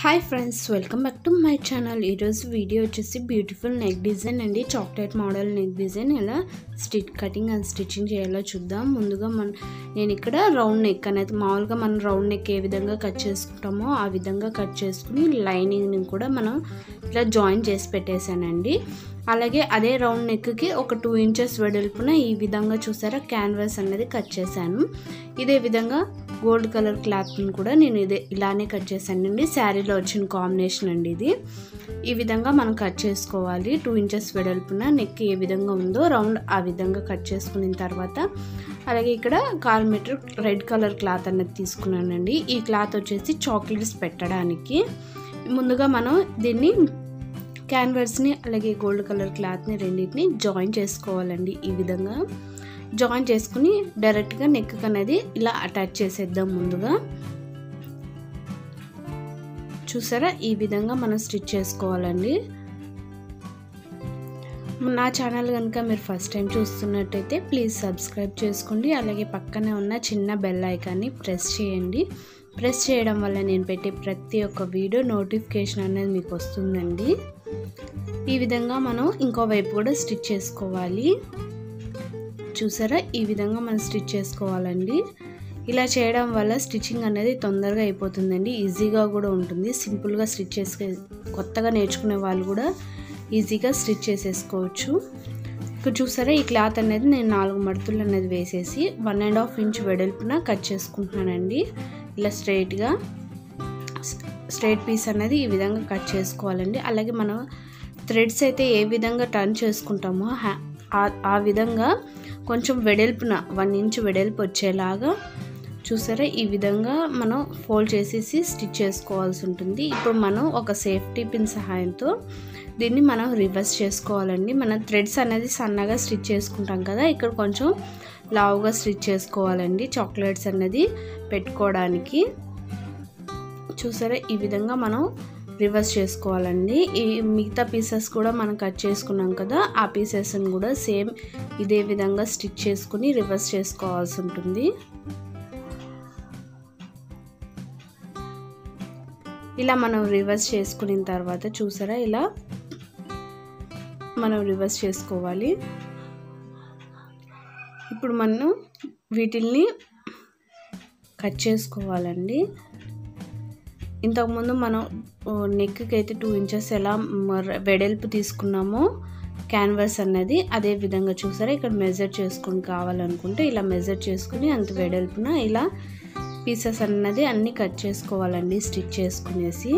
hi friends welcome back to my channel ఈరోజు video వచ్చేసి beautiful neck design అండి chocolate model neck design ఎలా stitch cutting and stitching చేయాలో చూద్దాం ముందుగా మన నేను ఇక్కడ రౌండ్ నెక్ అనేది మామూలుగా మనం రౌండ్ నెక్ ఏ విధంగా కట్ చేసుకుంటామో ఆ విధంగా కట్ చేసుకుని లైనింగ్ని కూడా మనం ఇట్లా జాయిన్ చేసి పెట్టేశానండి అలాగే అదే రౌండ్ నెక్కి ఒక టూ ఇంచెస్ వెడల్పున ఈ విధంగా చూసారా క్యాన్వాస్ అనేది కట్ చేశాను ఇదే విధంగా గోల్డ్ కలర్ క్లాత్ని కూడా నేను ఇదే ఇలానే కట్ చేశానండి శారీలో వచ్చిన కాంబినేషన్ అండి ఇది ఈ విధంగా మనం కట్ చేసుకోవాలి టూ ఇంచెస్ వెడల్పున నెక్ ఏ విధంగా ఉందో రౌండ్ ఆ విధంగా కట్ చేసుకున్న తర్వాత అలాగే ఇక్కడ కాల్ మీటర్ రెడ్ కలర్ క్లాత్ అనేది తీసుకున్నానండి ఈ క్లాత్ వచ్చేసి చాక్లెట్స్ పెట్టడానికి ముందుగా మనం దీన్ని క్యాన్వర్స్ని అలాగే గోల్డ్ కలర్ క్లాత్ని రెండింటిని జాయిన్ చేసుకోవాలండి ఈ విధంగా జాయిన్ చేసుకుని డైరెక్ట్గా నెక్ అనేది ఇలా అటాచ్ చేసేద్దాం ముందుగా చూసారా ఈ విధంగా మనం స్టిచ్ చేసుకోవాలండి నా ఛానల్ కనుక మీరు ఫస్ట్ టైం చూస్తున్నట్టయితే ప్లీజ్ సబ్స్క్రైబ్ చేసుకోండి అలాగే పక్కనే ఉన్న చిన్న బెల్ ఐకాన్ని ప్రెస్ చేయండి ప్రెస్ చేయడం వల్ల నేను పెట్టే ప్రతి ఒక్క వీడియో నోటిఫికేషన్ అనేది మీకు వస్తుందండి ఈ విధంగా మనం ఇంకో వైపు కూడా స్టిచ్ చేసుకోవాలి చూసారా ఈ విధంగా మనం స్టిచ్ చేసుకోవాలండి ఇలా చేయడం వల్ల స్టిచ్చింగ్ అనేది తొందరగా అయిపోతుందండి ఈజీగా కూడా ఉంటుంది సింపుల్గా స్టిచ్ చేసుకే కొత్తగా నేర్చుకునే వాళ్ళు కూడా ఈజీగా స్టిచ్ చేసేసుకోవచ్చు ఇక్కడ చూసారా ఈ క్లాత్ అనేది నేను నాలుగు మడతలు అనేది వేసేసి వన్ అండ్ హాఫ్ ఇంచ్ వెడల్పున కట్ చేసుకుంటున్నానండి ఇలా స్ట్రైట్గా స్ట్రైట్ పీస్ అనేది ఈ విధంగా కట్ చేసుకోవాలండి అలాగే మనం థ్రెడ్స్ అయితే ఏ విధంగా టర్న్ చేసుకుంటామో ఆ విధంగా కొంచెం వెడల్పున వన్ ఇంచ్ వెడల్పు వచ్చేలాగా చూసారా ఈ విధంగా మనం ఫోల్డ్ చేసేసి స్టిచ్ చేసుకోవాల్సి ఉంటుంది ఇప్పుడు మనం ఒక సేఫ్టీ పిన్ సహాయంతో దీన్ని మనం రివర్స్ చేసుకోవాలండి మనం థ్రెడ్స్ అనేది సన్నగా స్టిచ్ చేసుకుంటాం కదా ఇక్కడ కొంచెం లావుగా స్టిచ్ చేసుకోవాలండి చాక్లెట్స్ అనేది పెట్టుకోవడానికి చూసారా ఈ విధంగా మనం రివర్స్ చేసుకోవాలండి ఈ మిగతా పీసెస్ కూడా మనం కట్ చేసుకున్నాం కదా ఆ పీసెస్ని కూడా సేమ్ ఇదే విధంగా స్టిచ్ చేసుకుని రివర్స్ చేసుకోవాల్సి ఉంటుంది ఇలా మనం రివర్స్ చేసుకున్న తర్వాత చూసారా ఇలా మనం రివర్స్ చేసుకోవాలి ఇప్పుడు మనం వీటిల్ని కట్ చేసుకోవాలండి ఇంతకుముందు మనం నెక్కి అయితే టూ ఇంచెస్ ఎలా వెడల్పు తీసుకున్నామో క్యాన్వాస్ అన్నది అదే విధంగా చూసారా ఇక్కడ మెజర్ చేసుకుని కావాలనుకుంటే ఇలా మెజర్ చేసుకుని అంత వెడల్పున ఇలా పీసెస్ అన్నది అన్నీ కట్ చేసుకోవాలండి స్టిచ్ చేసుకునేసి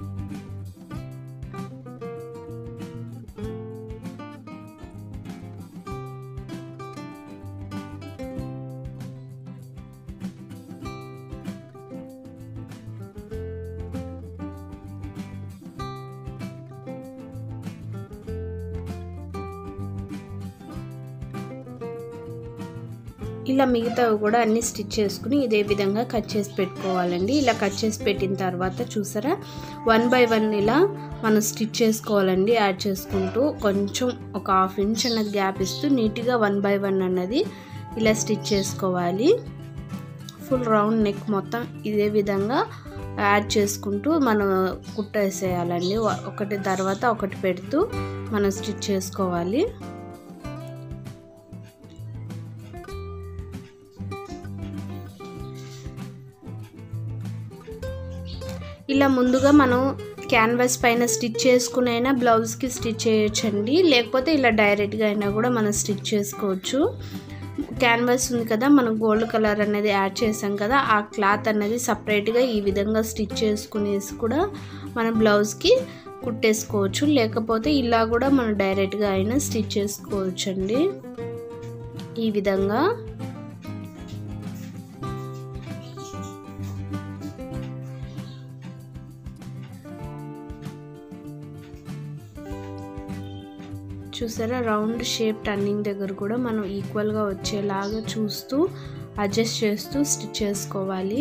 ఇలా మిగతావి కూడా అన్ని స్టిచ్ చేసుకుని ఇదే విధంగా కట్ చేసి పెట్టుకోవాలండి ఇలా కట్ చేసి పెట్టిన తర్వాత చూసారా వన్ బై వన్ ఇలా మనం స్టిచ్ చేసుకోవాలండి యాడ్ చేసుకుంటూ కొంచెం ఒక హాఫ్ ఇంచ్ అన్నది గ్యాప్ ఇస్తూ నీట్గా వన్ బై వన్ అన్నది ఇలా స్టిచ్ చేసుకోవాలి ఫుల్ రౌండ్ నెక్ మొత్తం ఇదే విధంగా యాడ్ చేసుకుంటూ మనం కుట్టేసేయాలండి ఒకటి తర్వాత ఒకటి పెడుతూ మనం స్టిచ్ చేసుకోవాలి ఇలా ముందుగా మనం క్యాన్వాస్ పైన స్టిచ్ చేసుకునైనా బ్లౌజ్కి స్టిచ్ చేయొచ్చండి లేకపోతే ఇలా డైరెక్ట్గా అయినా కూడా మనం స్టిచ్ చేసుకోవచ్చు క్యాన్వాస్ ఉంది కదా మనం గోల్డ్ కలర్ అనేది యాడ్ చేసాం కదా ఆ క్లాత్ అనేది సపరేట్గా ఈ విధంగా స్టిచ్ చేసుకునేసి కూడా మన బ్లౌజ్కి కుట్టేసుకోవచ్చు లేకపోతే ఇలా కూడా మనం డైరెక్ట్గా అయినా స్టిచ్ చేసుకోవచ్చండి ఈ విధంగా చూసారా రౌండ్ షేప్ టర్నింగ్ దగ్గర కూడా మనం ఈక్వల్గా వచ్చేలాగా చూస్తూ అడ్జస్ట్ చేస్తూ స్టిచ్ చేసుకోవాలి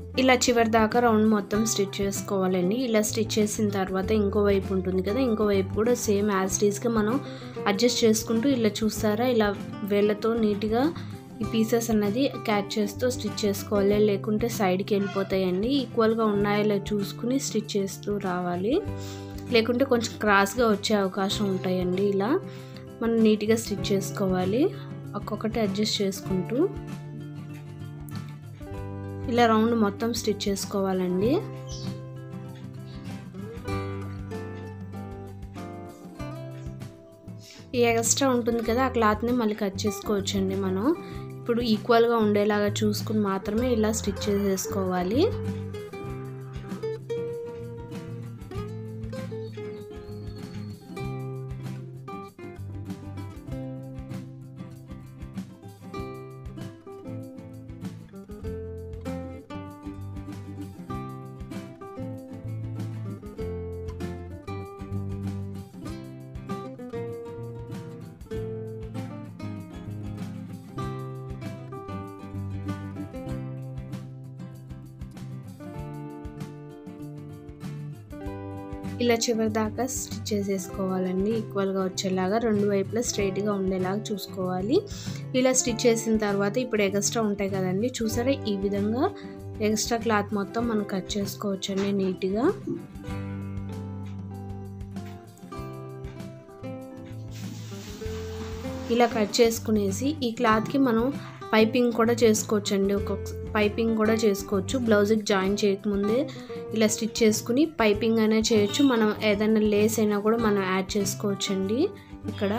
ఇలా చివరి దాకా రౌండ్ మొత్తం స్టిచ్ చేసుకోవాలండి ఇలా స్టిచ్ చేసిన తర్వాత ఇంకో వైపు ఉంటుంది కదా ఇంకో వైపు కూడా సేమ్ యాజ్ టీస్గా మనం అడ్జస్ట్ చేసుకుంటూ ఇలా చూస్తారా ఇలా వేళ్ళతో నీట్గా ఈ పీసెస్ అన్నది క్యాచ్ చేస్తూ స్టిచ్ చేసుకోవాలి లేకుంటే సైడ్కి వెళ్ళిపోతాయండి ఈక్వల్గా ఉన్నాయో లేదో చూసుకుని స్టిచ్ చేస్తూ రావాలి లేకుంటే కొంచెం క్రాస్గా వచ్చే అవకాశం ఉంటాయండి ఇలా మనం నీట్గా స్టిచ్ చేసుకోవాలి ఒక్కొక్కటి అడ్జస్ట్ చేసుకుంటూ ఇలా రౌండ్ మొత్తం స్టిచ్ చేసుకోవాలండి ఈ ఎక్స్ట్రా ఉంటుంది కదా ఆ క్లాత్ని మళ్ళీ కట్ చేసుకోవచ్చండి మనం ఇప్పుడు ఈక్వల్గా ఉండేలాగా చూసుకుని మాత్రమే ఇలా స్టిచ్ చేసేసుకోవాలి ఇలా చివరి దాకా స్టిచ్ చేసేసుకోవాలండి ఈక్వల్గా వచ్చేలాగా రెండు వైపులా స్ట్రైట్గా ఉండేలాగా చూసుకోవాలి ఇలా స్టిచ్ చేసిన తర్వాత ఇప్పుడు ఎక్స్ట్రా ఉంటాయి కదండి చూసారా ఈ విధంగా ఎక్స్ట్రా క్లాత్ మొత్తం మనం కట్ చేసుకోవచ్చండి నీట్గా ఇలా కట్ చేసుకునేసి ఈ క్లాత్కి మనం పైపింగ్ కూడా చేసుకోవచ్చండి ఒక్కొక్క పైపింగ్ కూడా చేసుకోవచ్చు బ్లౌజ్కి జాయిన్ చేయకముందే ఇలా స్టిచ్ చేసుకుని పైపింగ్ అనేది చేయొచ్చు మనం ఏదైనా లేస్ అయినా కూడా మనం యాడ్ చేసుకోవచ్చండి ఇక్కడ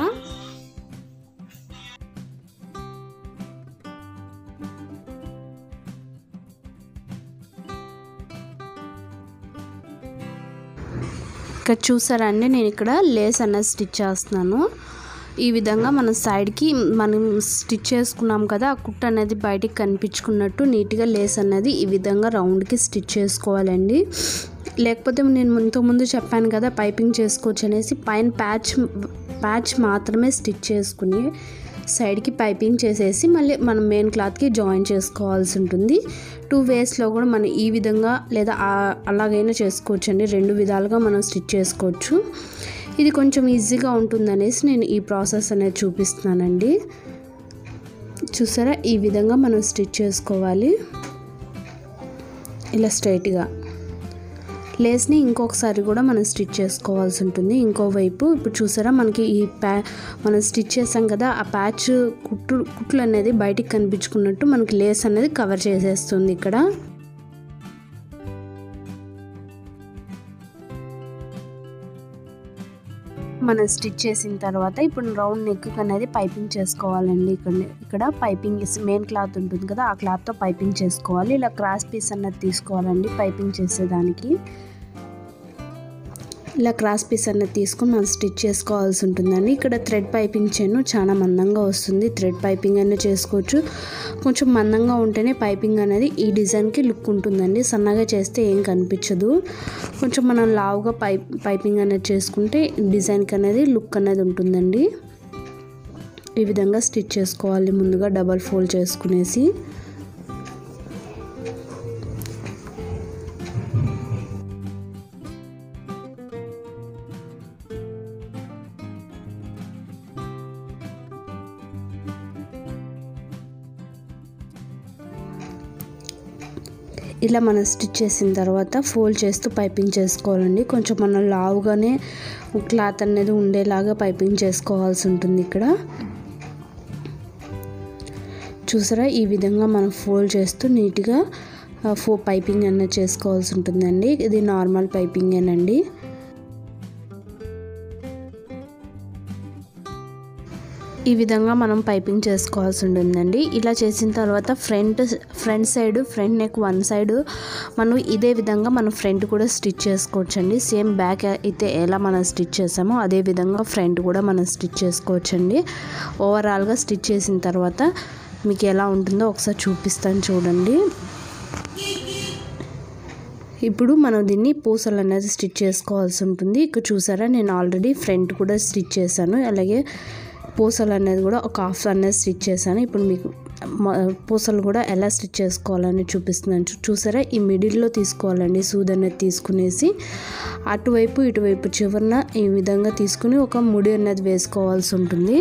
ఇక్కడ చూసారండి నేను ఇక్కడ లేస్ అన్నది స్టిచ్ చేస్తున్నాను ఈ విధంగా మనం సైడ్కి మనం స్టిచ్ చేసుకున్నాం కదా ఆ కుట్ట అనేది బయటికి కనిపించుకున్నట్టు నీట్గా లేస్ అనేది ఈ విధంగా రౌండ్కి స్టిచ్ చేసుకోవాలండి లేకపోతే నేను ఇంతకుముందు చెప్పాను కదా పైపింగ్ చేసుకోవచ్చు అనేసి పైన ప్యాచ్ ప్యాచ్ మాత్రమే స్టిచ్ చేసుకుని సైడ్కి పైపింగ్ చేసేసి మళ్ళీ మనం మెయిన్ క్లాత్కి జాయిన్ చేసుకోవాల్సి ఉంటుంది టూ వేస్లో కూడా మనం ఈ విధంగా లేదా అలాగైనా చేసుకోవచ్చు అండి రెండు విధాలుగా మనం స్టిచ్ చేసుకోవచ్చు ఇది కొంచెం ఈజీగా ఉంటుందనేసి నేను ఈ ప్రాసెస్ అనేది చూపిస్తున్నానండి చూసారా ఈ విధంగా మనం స్టిచ్ చేసుకోవాలి ఇలా స్ట్రైట్గా లేస్ని ఇంకొకసారి కూడా మనం స్టిచ్ చేసుకోవాల్సి ఉంటుంది ఇంకోవైపు ఇప్పుడు చూసారా మనకి ఈ ప్యా మనం స్టిచ్ చేసాం కదా ఆ ప్యాచ్ కుట్టు కుట్లు అనేది బయటికి కనిపించుకున్నట్టు మనకి లేస్ అనేది కవర్ చేసేస్తుంది ఇక్కడ మనం స్టిచ్ చేసిన తర్వాత ఇప్పుడు రౌండ్ నెక్ అనేది పైపింగ్ చేసుకోవాలండి ఇక్కడ ఇక్కడ పైపింగ్ మెయిన్ క్లాత్ ఉంటుంది కదా ఆ క్లాత్తో పైపింగ్ చేసుకోవాలి ఇలా క్రాస్ పీస్ అన్నది తీసుకోవాలండి పైపింగ్ చేసేదానికి ఇలా క్రాస్ పీస్ అన్నది తీసుకుని మనం స్టిచ్ చేసుకోవాల్సి ఉంటుందండి ఇక్కడ థ్రెడ్ పైపింగ్ చేయను చాలా మందంగా వస్తుంది థ్రెడ్ పైపింగ్ అనేది చేసుకోవచ్చు కొంచెం మందంగా ఉంటేనే పైపింగ్ అనేది ఈ డిజైన్కి లుక్ ఉంటుందండి సన్నగా చేస్తే ఏం కనిపించదు కొంచెం మనం లావుగా పై పైపింగ్ అనేది చేసుకుంటే డిజైన్కి అనేది లుక్ అనేది ఉంటుందండి ఈ విధంగా స్టిచ్ చేసుకోవాలి ముందుగా డబల్ ఫోల్డ్ చేసుకునేసి ఇలా మనం స్టిచ్ చేసిన తర్వాత ఫోల్డ్ చేస్తూ పైపింగ్ చేసుకోవాలండి కొంచెం మనం లావుగానే క్లాత్ అనేది ఉండేలాగా పైపింగ్ చేసుకోవాల్సి ఉంటుంది ఇక్కడ చూసారా ఈ విధంగా మనం ఫోల్డ్ చేస్తూ నీట్గా ఫో పైపింగ్ అనేది చేసుకోవాల్సి ఉంటుందండి ఇది నార్మల్ పైపింగేనండి ఈ విధంగా మనం పైపింగ్ చేసుకోవాల్సి ఉంటుందండి ఇలా చేసిన తర్వాత front front side front neck one side మనం ఇదే విధంగా మనం ఫ్రంట్ కూడా స్టిచ్ చేసుకోవచ్చండి సేమ్ బ్యాక్ అయితే ఎలా మనం స్టిచ్ చేసామో అదే విధంగా ఫ్రంట్ కూడా మనం స్టిచ్ చేసుకోవచ్చండి ఓవరాల్గా స్టిచ్ చేసిన తర్వాత మీకు ఎలా ఉంటుందో ఒకసారి చూపిస్తాను చూడండి ఇప్పుడు మనం దీన్ని పూసలు అనేది స్టిచ్ చేసుకోవాల్సి ఉంటుంది ఇక్కడ చూసారా నేను ఆల్రెడీ ఫ్రంట్ కూడా స్టిచ్ చేశాను అలాగే పూసలు అనేది కూడా ఒక హాఫ్ అనేది స్టిచ్ చేశాను ఇప్పుడు మీకు మ- పూసలు కూడా ఎలా స్టిచ్ చేసుకోవాలని చూపిస్తున్నాను చూ- చూసారా ఈ మిడిల్లో తీసుకోవాలండి సూది అనేది తీసుకునేసి అటువైపు ఇటువైపు చివరన ఈ విధంగా తీసుకుని ఒక ముడి అనేది వేసుకోవాల్సి ఉంటుంది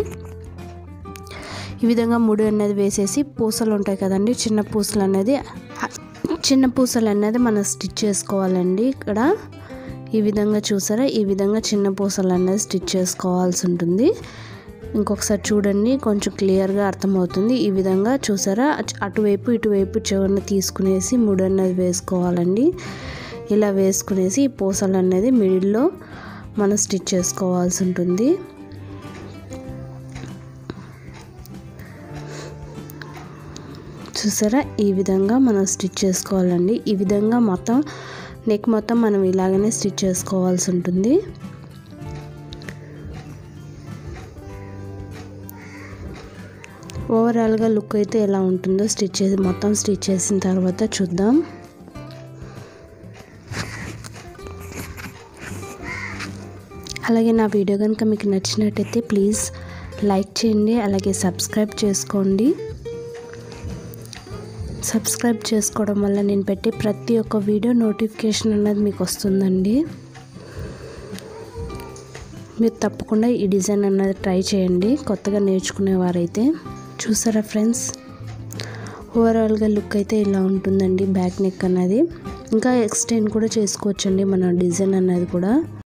ఈ విధంగా ముడి అనేది వేసేసి పూసలు ఉంటాయి కదండి చిన్న పూసలు అనేది చిన్న పూసలు అనేది మనం స్టిచ్ చేసుకోవాలండి ఇక్కడ ఈ విధంగా చూసారా ఈ విధంగా చిన్న పూసలు అనేది స్టిచ్ చేసుకోవాల్సి ఉంటుంది ఇంకొకసారి చూడండి కొంచెం క్లియర్గా అర్థమవుతుంది ఈ విధంగా చూసారా అటు- అటువైపు ఇటువైపు చివరిని తీసుకునేసి ముడి అనేది వేసుకోవాలండి ఇలా వేసుకునేసి ఈ పూసలు అనేది మిడిల్లో మనం స్టిచ్ చేసుకోవాల్సి ఉంటుంది చూసారా ఈ విధంగా మనం స్టిచ్ చేసుకోవాలండి ఈ విధంగా మొత్తం నెక్ మొత్తం మనం ఇలాగనే స్టిచ్ చేసుకోవాల్సి ఉంటుంది ఓవరాల్గా లుక్ అయితే ఎలా ఉంటుందో స్టిచ్ చేసి మొత్తం స్టిచ్ చేసిన తర్వాత చూద్దాం అలాగే నా వీడియో కనుక మీకు నచ్చినట్టయితే ప్లీజ్ లైక్ చేయండి అలాగే సబ్స్క్రైబ్ చేసుకోండి సబ్స్క్రైబ్ చేసుకోవడం వల్ల నేను పెట్టే ప్రతి ఒక్క వీడియో నోటిఫికేషన్ అనేది మీకు వస్తుందండి మీరు తప్పకుండా ఈ డిజైన్ అన్నది ట్రై చేయండి కొత్తగా నేర్చుకునేవారైతే చూసారా ఫ్రెండ్స్ ఓవరాల్గా లుక్ అయితే ఇలా ఉంటుందండి బ్యాక్ నెక్ అన్నది ఇంకా ఎక్స్టెండ్ కూడా చేసుకోవచ్చండి మన డిజైన్ అన్నది కూడా